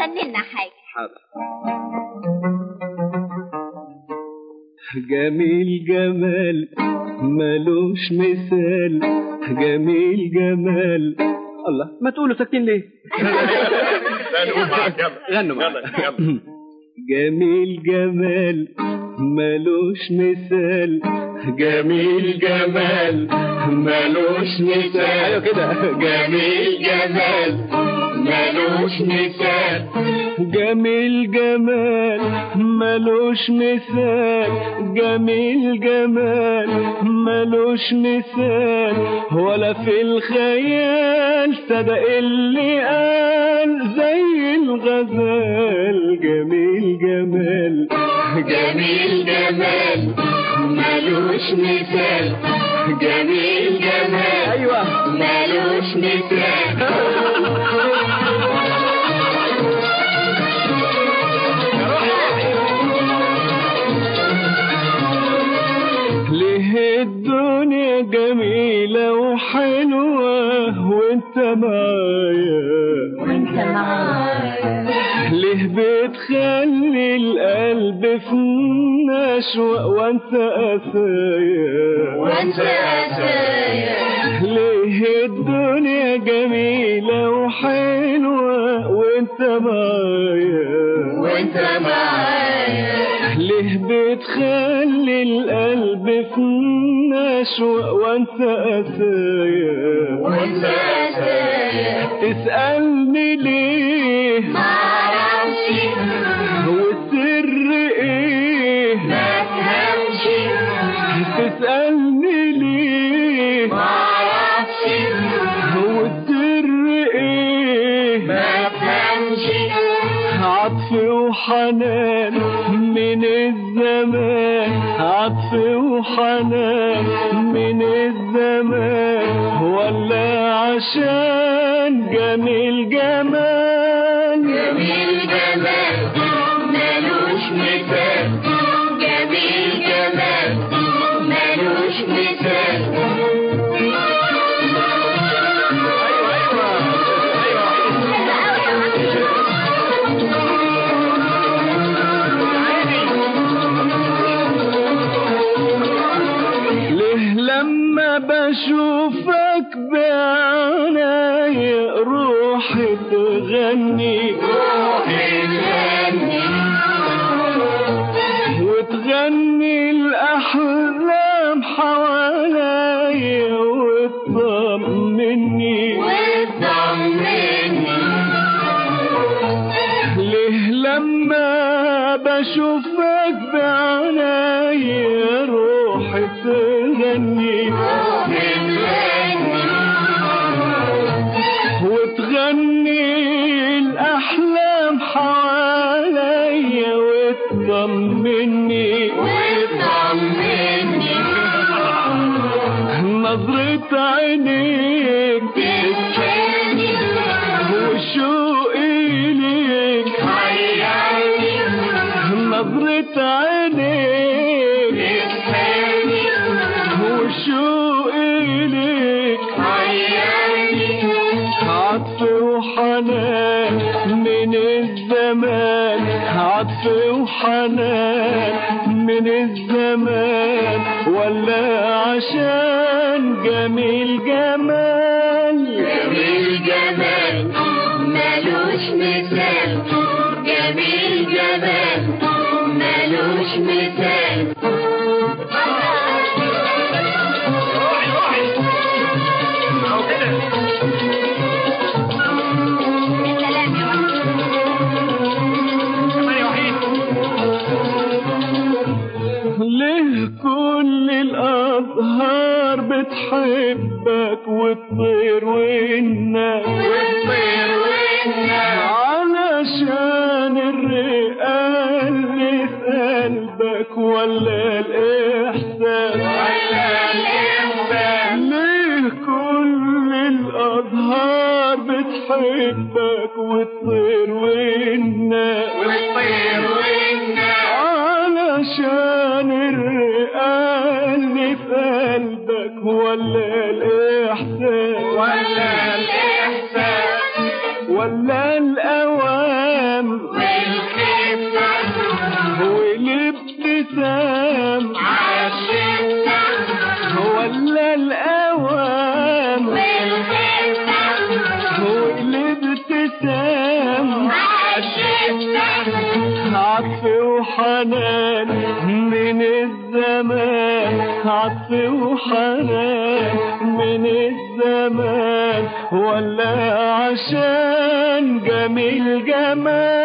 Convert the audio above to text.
غني لنا حاجة حاضر جميل جمال ملوش مثال جميل جمال الله ما تقولوا ساكتين ليه لا نقول معاك يلا غنوا معاك. يلا يلا جميل جمال ملوش مثال جميل جمال ملوش مثال ايوه كده جميل جمال ملوش مثال جميل جمال ملوش مثال جميل جمال ملوش مثال ولا في الخيال صدق اللي قال زي الغزال جميل جمال جميل جمال ملوش مثال جميل جمال ايوه ملوش مثال ليه الدنيا جميلة وحلوة وانت معايا وانت معايا ليه بتخلي القلب في نشوة وانت قسايا وانت قسايا ليه الدنيا جميلة وحلوة وانت معايا وانت معايا ليه بتخلي القلب في نشوة وانت قسايا وانت قسايا تسألني ليه معرفش هو السر ايه ما تفهمش تسألني ليه معرفش هو السر ايه ما تفهمش عطف وحنان من الزمان عطف وحنان من الزمان ولا عشان جميل جمال جميل جمال ملوش مثال جميل جمال ملوش مثال ليه لما بشوفك بعناية روحي تغني وتغني الأحلام حواليا وتطمني وتطمني ليه لما بشوفك بعناية روحي تغني وتغني الأحلام حواليا وتطمني وتطمني نظرة عينيك تسكني وشوقي ليك حيرني نظرة عينيك تسكني وشوقي ليك حيرني عطف وحنان من الزمان عطف وحنان من الزمان ولا عشان جميل جمال جميل جمال ملوش مثال جميل جمال ملوش مثال سلام يا ليه كل الأزهار بتحبك وتطير والناس والطير والناس علشان الرئة اللي في قلبك ولا الإحساس ولا الإحساس ليه كل الأزهار بتحبك وتطير والناس والطير والناس علشان الرئة اللي في قلبك ولا الإحساس ولا الإحساس ولا الأوامر حنان من الزمان عطف وحنان من الزمان ولا عشان جميل جمال